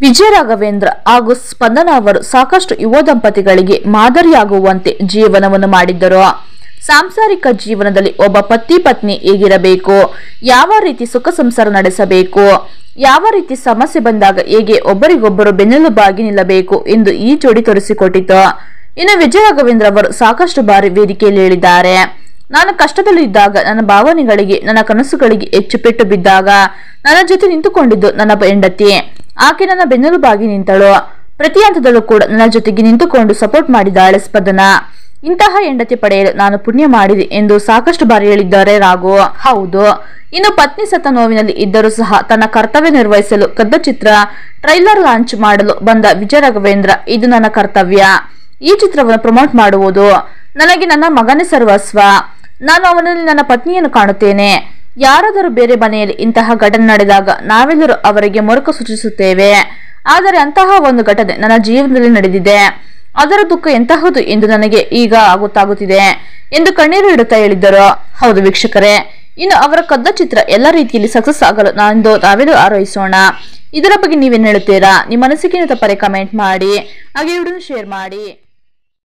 ವಿಜಯ ರಾಘವೇಂದ್ರ ಹಾಗೂ ಸ್ಪಂದನ ಅವರು ಸಾಕಷ್ಟು ಯುವ ದಂಪತಿಗಳಿಗೆ ಮಾದರಿಯಾಗುವಂತೆ ಜೀವನವನ್ನು ಮಾಡಿದ್ದರು ಸಾಂಸಾರಿಕ ಜೀವನದಲ್ಲಿ ಒಬ್ಬ ಪತಿ ಪತ್ನಿ ಹೇಗಿರಬೇಕು ಯಾವ ರೀತಿ ಸುಖ ಸಂಸಾರ ನಡೆಸಬೇಕು ಯಾವ ರೀತಿ ಸಮಸ್ಯೆ ಬಂದಾಗ ಹೇಗೆ ಒಬ್ಬರಿಗೊಬ್ಬರು ಬೆನ್ನೆಲುಬಾಗಿ ನಿಲ್ಲಬೇಕು ಎಂದು ಈ ಜೋಡಿ ತೋರಿಸಿಕೊಟ್ಟಿತು ಇನ್ನು ವಿಜಯ ರಾಘವೇಂದ್ರ ಅವರು ಸಾಕಷ್ಟು ಬಾರಿ ವೇದಿಕೆಯಲ್ಲಿ ಹೇಳಿದ್ದಾರೆ ನಾನು ಕಷ್ಟದಲ್ಲಿದ್ದಾಗ ನನ್ನ ಭಾವನೆಗಳಿಗೆ ನನ್ನ ಕನಸುಗಳಿಗೆ ಹೆಚ್ಚು ಪೆಟ್ಟು ಬಿದ್ದಾಗ ನನ್ನ ಜೊತೆ ನಿಂತುಕೊಂಡಿದ್ದು ನನ್ನ ಹೆಂಡತಿ ಆಕೆ ನನ್ನ ಬೆನ್ನೆಲುಬಾಗಿ ನಿಂತಳು ಪ್ರತಿ ಹಂತದಲ್ಲೂ ಕೂಡ ನನ್ನ ಜೊತೆಗೆ ನಿಂತುಕೊಂಡು ಸಪೋರ್ಟ್ ಮಾಡಿದ್ದಾಳೆ ಸ್ಪಂದನ ಇಂತಹ ಹೆಂಡತಿ ಪಡೆಯಲು ನಾನು ಪುಣ್ಯ ಮಾಡಿದೆ ಎಂದು ಸಾಕಷ್ಟು ಬಾರಿ ಹೇಳಿದ್ದಾರೆ ರಾಘು ಹೌದು ಇನ್ನು ಪತ್ನಿ ಸತ್ತ ನೋವಿನಲ್ಲಿ ಇದ್ದರೂ ಸಹ ತನ್ನ ಕರ್ತವ್ಯ ನಿರ್ವಹಿಸಲು ಕದ್ದ ಚಿತ್ರ ಟ್ರೈಲರ್ ಲಾಂಚ್ ಮಾಡಲು ಬಂದ ವಿಜಯ ರಾಘವೇಂದ್ರ ಇದು ನನ್ನ ಕರ್ತವ್ಯ ಈ ಚಿತ್ರವನ್ನು ಪ್ರಮೋಟ್ ಮಾಡುವುದು ನನಗೆ ನನ್ನ ಮಗನೇ ಸರ್ವಸ್ವ ನಾನು ಅವನಲ್ಲಿ ನನ್ನ ಪತ್ನಿಯನ್ನು ಕಾಣುತ್ತೇನೆ ಯಾರಾದರೂ ಬೇರೆ ಮನೆಯಲ್ಲಿ ಇಂತಹ ಘಟನೆ ನಡೆದಾಗ ನಾವೆಲ್ಲರೂ ಅವರಿಗೆ ಮೊರಕ ಸೂಚಿಸುತ್ತೇವೆ ಆದರೆ ಅಂತಹ ಒಂದು ಘಟನೆ ನನ್ನ ಜೀವನದಲ್ಲಿ ನಡೆದಿದೆ ಅದರ ದುಃಖ ಎಂತಹದು ಎಂದು ನನಗೆ ಈಗ ಗೊತ್ತಾಗುತ್ತಿದೆ ಎಂದು ಕಣ್ಣೀರು ಇಡುತ್ತಾ ಹೇಳಿದ್ದರು ಹೌದು ವೀಕ್ಷಕರೇ ಇನ್ನು ಅವರ ಕದ್ದ ಚಿತ್ರ ಎಲ್ಲ ರೀತಿಯಲ್ಲಿ ಸಕ್ಸಸ್ ಆಗಲು ನಾನೊಂದು ನಾವೆಲ್ಲರೂ ಆರೈಸೋಣ ಇದರ ಬಗ್ಗೆ ನೀವೇನು ಹೇಳುತ್ತೀರಾ ನಿಮ್ಮ ಅನಿಸಿಕೆಯನ್ನು ತಪ್ಪರೆ ಕಮೆಂಟ್ ಮಾಡಿ ಹಾಗೆ ವಿಡಿಯೋ ಶೇರ್ ಮಾಡಿ